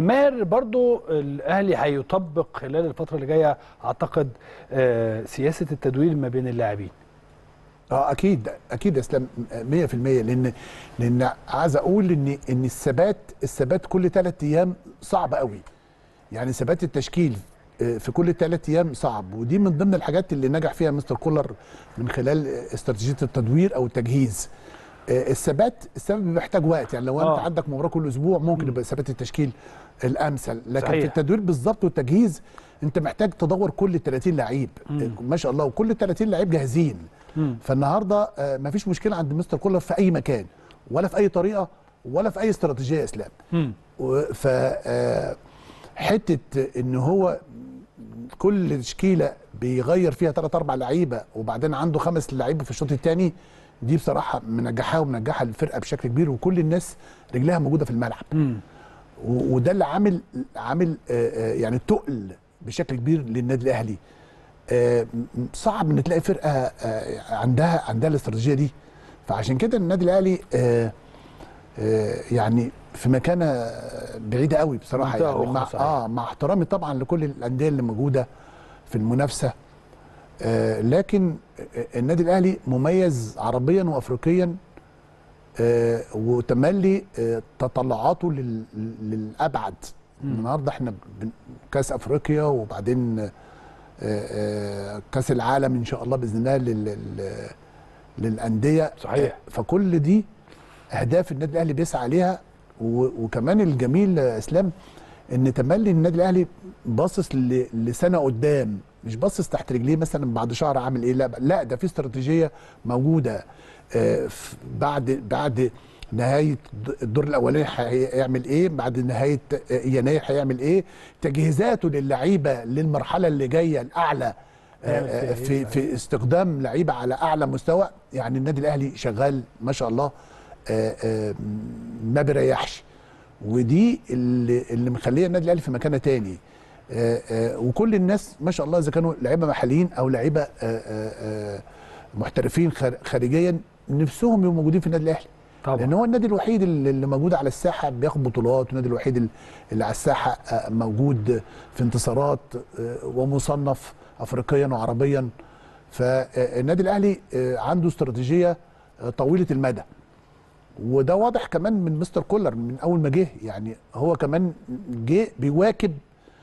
ماهر برضو الاهلي هيطبق خلال الفتره اللي جايه اعتقد آه، سياسه التدوير ما بين اللاعبين اه اكيد اكيد يا اسلام 100% لان لان عايز اقول ان ان الثبات الثبات كل ثلاث ايام صعب قوي يعني ثبات التشكيل آه، في كل ثلاث ايام صعب ودي من ضمن الحاجات اللي نجح فيها مستر كولر من خلال استراتيجيه التدوير او التجهيز آه، الثبات الثبات بيحتاج وقت يعني لو انت آه. عندك مباراه كل اسبوع ممكن يبقى ثبات التشكيل الامثل لكن صحيح. في التدوير بالظبط والتجهيز انت محتاج تدور كل 30 لعيب مم. ما شاء الله وكل 30 لعيب جاهزين مم. فالنهارده آه، مفيش مشكله عند مستر كولر في اي مكان ولا في اي طريقه ولا في اي استراتيجيه يا اسلام مم. و- ف آه، حته ان هو كل تشكيله بيغير فيها ثلاث اربع لعيبه وبعدين عنده خمس لعيبه في الشوط الثاني دي بصراحه منجحها ومنجحها الفرقه بشكل كبير وكل الناس رجلها موجوده في الملعب مم. و- وده اللي عامل عامل آه، آه، يعني تقل بشكل كبير للنادي الاهلي آه، م- صعب ان تلاقي فرقه آه، عندها عندها الاستراتيجيه دي فعشان كده النادي الاهلي آه، آه، يعني في مكانه بعيده قوي بصراحه منطقة يعني أخرى مع صحيح. اه مع احترامي طبعا لكل الانديه اللي موجوده في المنافسه آه، لكن النادي الاهلي مميز عربيا وافريقيا آه، وتملي آه، تطلعاته لل- للابعد مم. النهارده احنا بن- كاس افريقيا وبعدين آه، آه، كاس العالم ان شاء الله باذن الله لل- لل- للانديه صحيح. آه، فكل دي اهداف النادي الاهلي بيسعى عليها و- وكمان الجميل يا اسلام ان تملي النادي الاهلي باصص ل- لسنه قدام مش باصص تحت رجليه مثلا بعد شهر عامل ايه لا لا ده في استراتيجيه موجوده آه، ف- بعد بعد نهايه الدور الاولاني هيعمل ايه بعد نهايه آه، يناير هيعمل ايه تجهيزاته للعيبه للمرحله اللي جايه الاعلى آه، هيعمل فيها آه، إيه؟ في في استخدام لعيبه على اعلى مستوى يعني النادي الاهلي شغال ما شاء الله آه، آه، ما بيريحش ودي اللي اللي مخليه النادي الاهلي في مكانه تاني آه، آه، وكل الناس ما شاء الله اذا كانوا لعيبه محليين او لعيبه آه، آه، آه، محترفين خار- خارجيا نفسهم يبقوا موجودين في النادي الاهلي طبعا لان هو النادي الوحيد اللي اللي موجود على الساحه بياخد بطولات والنادي الوحيد اللي- اللي على الساحه آه، موجود في انتصارات آه، ومصنف افريقيا وعربيا فالنادي الاهلي آه، عنده استراتيجيه آه، طويله المدى وده واضح كمان من مستر كولر من اول ما جه يعني هو كمان جه بيواكب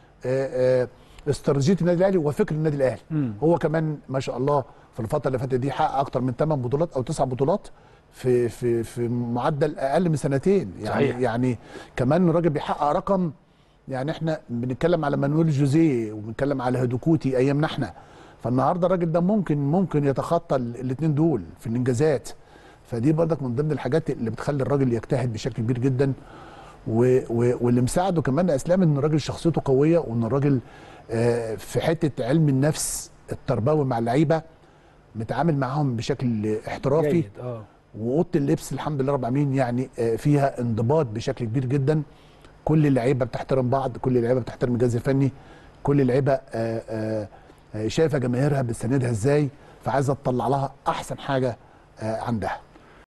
آه، آه، استراتيجيه النادي الاهلي وفكر النادي الاهلي مم. هو كمان ما شاء الله في الفتره اللي فاتت دي حقق اكتر من 8 بطولات او 9 بطولات في في في معدل اقل من سنتين يعني صحيح. يعني كمان الراجل بيحقق رقم يعني احنا بنتكلم على مانويل جوزيه وبنتكلم على هدوكوتي ايامنا احنا فالنهارده الراجل ده ممكن ممكن يتخطى الاثنين دول في الانجازات فدي برضك من ضمن الحاجات اللي بتخلي الراجل يجتهد بشكل كبير جدا و و واللي مساعده كمان يا اسلام ان الراجل شخصيته قويه وان الراجل آه، في حته علم النفس التربوي مع اللعيبه متعامل معاهم بشكل احترافي جيد اه واوضه اللبس الحمد لله رب العالمين يعني آه، فيها انضباط بشكل كبير جدا كل اللعيبه بتحترم بعض كل اللعيبه بتحترم الجهاز الفني كل اللعيبه آه، آه، آه، شايفه جماهيرها بتساندها ازاي فعايزه تطلع لها احسن حاجه آه، عندها